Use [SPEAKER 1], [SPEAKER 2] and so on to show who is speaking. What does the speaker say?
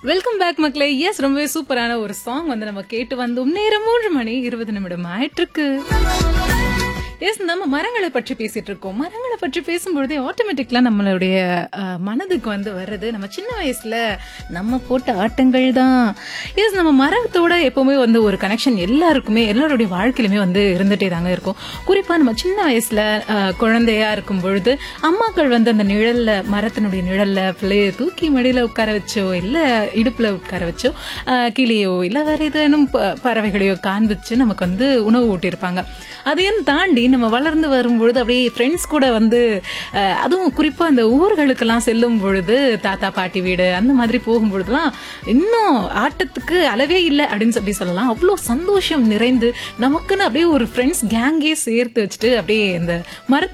[SPEAKER 1] welcome back மக்களே S ரொம்பவே சூப்பரான ஒரு சாங் வந்து நம்ம கேட்டு வந்தோம் நேரம் மூன்று மணி இருபது நிமிடம் ஆயிட்டு இருக்கு எஸ் நம்ம மரங்களை பற்றி பேசிட்டு இருக்கோம் மரங்களை பற்றி பேசும்பொழுதே ஆட்டோமேட்டிக்கலா நம்மளுடைய அஹ், மனதுக்கு வந்து வர்றது நம்ம சின்ன வயசுல நம்ம போட்ட ஆட்டங்கள் தான் எஸ் நம்ம மரத்தோட எப்பவுமே வந்து ஒரு கனெக்ஷன் எல்லாருக்குமே எல்லாருடைய வாழ்க்கையிலுமே வந்து இருந்துட்டே தாங்க இருக்கும் குறிப்பா நம்ம சின்ன வயசுல அஹ், குழந்தையா இருக்கும் பொழுது அம்மாக்கள் வந்து அந்த நிழல்ல மரத்தினுடைய நிழல்ல பிள்ளைய தூக்கி மடியில உட்கார வச்சோ இல்ல இடுப்புல உட்கார வச்சோ அஹ், கிளியோ இல்ல வேற ஏதேனும் ப- பறவைகளையோ காண்பிச்சு நமக்கு வந்து உணவு ஊட்டியிருப்பாங்க அதையும் தாண்டி நம்ம வளர்ந்து வரும்பொழுது அப்படியே ஃப்ரெண்ட்ஸ் கூட வந்து அஹ், அதுவும் குறிப்பா அந்த ஊர்களுக்கெல்லாம் செல்லும் பொழுது தாத்தா பாட்டி வீடு அந்த மாதிரி போகும்பொழுதுலாம் இன்னும் ஆட்டத்துக்கு அளவே இல்லை அப்படின்னு சொல்லி சொல்லலாம் அவ்வளோ சந்தோஷம் நிறைந்து நமக்குன்னு அப்படியே ஒரு ஃப்ரெண்ட்ஸ் கேங்கே சேர்த்து வச்சுட்டு அப்படியே இந்த மரத்து